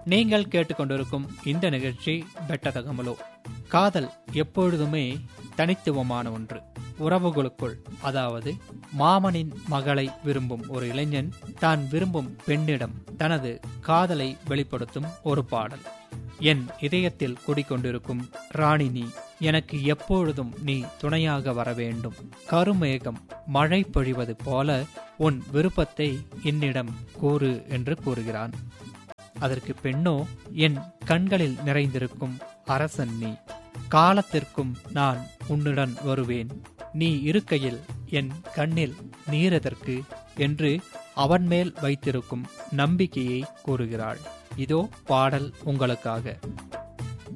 நீங்கள் கேட்டுக்கொண்டிருக்கும் இந்த நிகழ்ச்சி பெட்டதகமலோ காதல் எப்பொழுதுமே தனித்துவமான ஒன்று உறவுகளுக்குள் அதாவது மாமனின் மகளை விரும்பும் ஒரு இளைஞன் தான் விரும்பும் பெண்ணிடம் தனது காதலை வெளிப்படுத்தும் ஒரு பாடல் என் இதயத்தில் குடிக்கொண்டிருக்கும் ராணி நீ எனக்கு எப்பொழுதும் நீ துணையாக வர வேண்டும் கருமேகம் மழை பொழிவது போல உன் விருப்பத்தை என்னிடம் கூறு என்று கூறுகிறான் அதற்கு பெண்ணோ என் கண்களில் நிறைந்திருக்கும் அரசன் நீ காலத்திற்கும் நான் உன்னுடன் வருவேன் நீ இருக்கையில் என் கண்ணில் நீரெதற்கு என்று அவன் மேல் வைத்திருக்கும் நம்பிக்கையை கூறுகிறாள் இதோ பாடல் உங்களுக்காக